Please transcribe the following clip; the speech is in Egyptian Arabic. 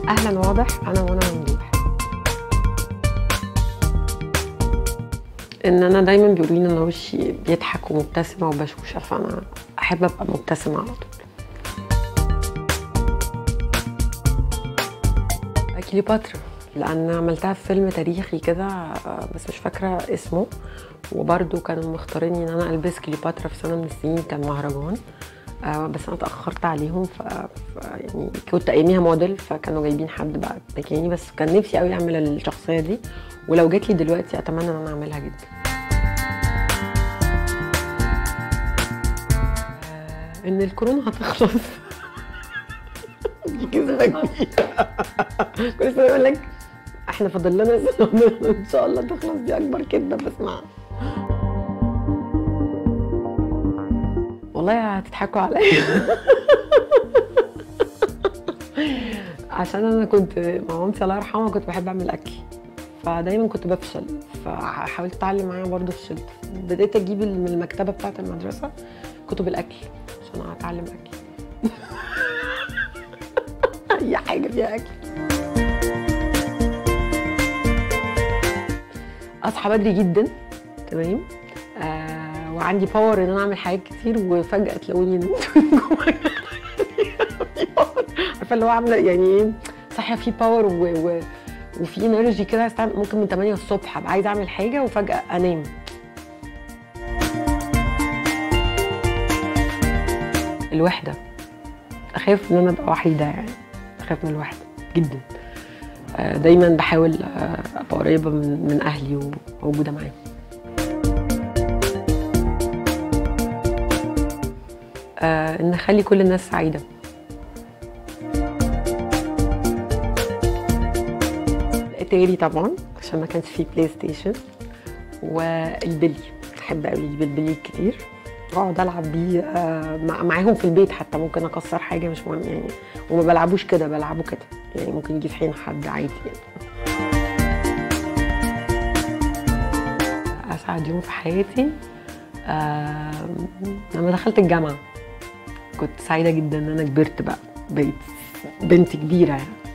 اهلا واضح انا وانا ممدوح ان انا دايما بيقولوا لي ان وشي بيضحك ومبتسمه وبشوشه فانا احب ابقى مبتسمه على طول كليوباترا لان عملتها في فيلم تاريخي كده آه، بس مش فاكره اسمه وبرده كانوا مختاريني ان انا البس كليوباترا في سنه من السنين كان مهرجان آه، بس انا اتاخرت عليهم ف... ف... يعني كنت اياميها موديل فكانوا جايبين حد بقى مكاني بس كان نفسي قوي اعمل الشخصيه دي ولو جات لي دلوقتي اتمنى ان انا اعملها جدا آه، ان الكورونا هتخلص دي كذبه كبيره كل سنه يقول لك احنا فاضل لنا سنه ان شاء الله تخلص دي اكبر كذبه بسمعها والله هتضحكوا عليا عشان انا كنت مع مامتي الله يرحمها كنت بحب اعمل اكل فدايما كنت بفشل فحاولت اتعلم معاها برضه فشلت بديت اجيب من المكتبه بتاعه المدرسه كتب الاكل عشان اتعلم اكل اي حاجه فيها اكل اصحى بدري جدا تمام آه وعندي باور ان انا اعمل حاجات كتير وفجاه تلاقوني نمت من جوايا. عارفه اللي هو عامله يعني ايه صاحيه في باور و... و... وفي انرجي كده عايز تعمل- ممكن من 8 الصبح ابقى عايزه اعمل حاجه وفجاه انام الوحده اخاف ان انا ابقى وحيده يعني اخاف من الوحده جدا آه، دايما بحاول آه، ابقى قريبه من من اهلي وموجوده معاهم آه، ان اخلي كل الناس سعيده الاتاري طبعا عشان ما كانش فيه بلاي ستيشن والبلي بحب قوي اجيب البلي كتير واقعد العب بيه آه، مع- معاهم في البيت حتى ممكن اكسر حاجه مش مهم يعني وما بلعبوش كده بلعبه كده يعني ممكن يجي في حين حد عادي يعني اسعد يوم في حياتي آه، لما دخلت الجامعه كنت سعيده جدا ان انا كبرت بقى بقيت بنت كبيره يعني